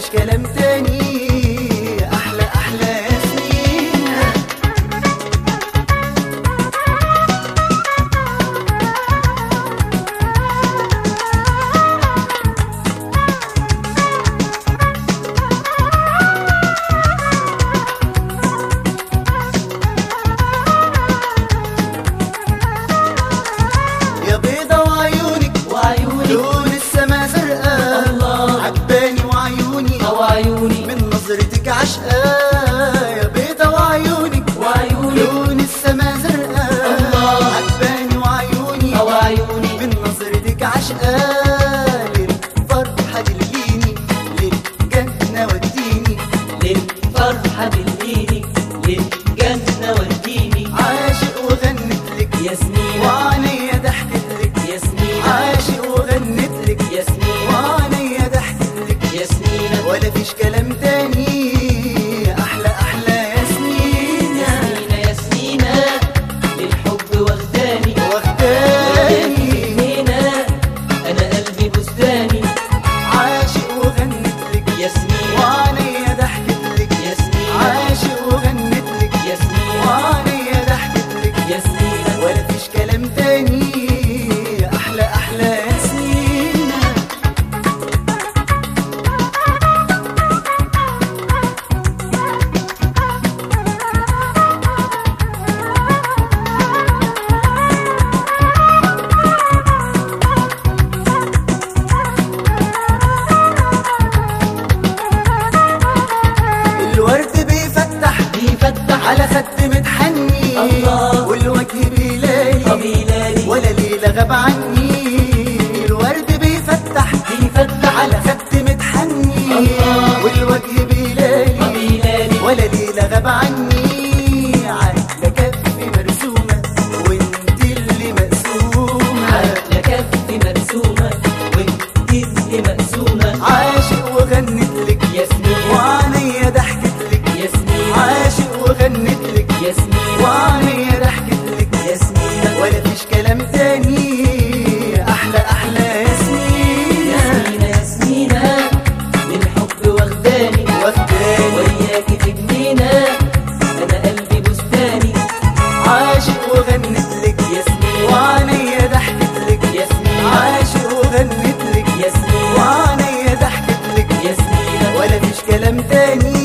كلام تاني احلى احلى ياسمين يا بيضة وعيونك وعيوني لون السما زرقاء الله. عجباني وعيوني أو عيوني من نظرتك عشقاء يا بيضة وعيونك وعيوني لون السما زرقاء الله. عجباني وعيوني أو عيوني من نظرتك عشقاء للفرحة دليني للجنة وديني للفرحة دليني للجنة وديني عاشق وغنت لك ياسمينة وعينيا ضحكت لك ياسمينة عاشق وغنت لك ياسمينة وعينيا ضحكت لك ياسمينة ولا فيش كلام تاني احلى احلى ياسمين ياسمينة ياسمينة للحب واخداني واخداني هنا أنا قلبي بستاني عاشق وغنت لك ياسمينة وعينيا ضحكت لك ياسمينة عاشق وغنت لك ياسمينة وعينيا ضحكت لك ياسمينة ولا فيش كلام تاني احلى احلى ياسمين الورد بيفتح بيفتح على خد متحني الله. والوجه بيلاقي طبيلالي ولا ليلة غاب عني الورد بيفتح بيفتح على خد متحني الله. والوجه بيلاقي طبيلالي ولا ليلة غاب عني عقلة كف مرسومة وانت اللي مقسومة عقلة كف مرسومة وانت اللي مقسومة عاشق وغنت لك ياسمين وعينيا ضحكت لك ياسمين عاشق وغنت لك ياسمين وعينيا ضحكت لك ياسمين ولا فيش كلام تاني احلى احلى ياسمين ياسمينة ياسمينة للحب واخداني واخداني. وياكي في جنينة أنا قلبي بستاني عاشق وغنت لك ياسمين وعينيا ضحكت لك ياسمين عاشق وغنت لك ياسمين وعينيا ضحكت لك ياسمين ولا فيش كلام تاني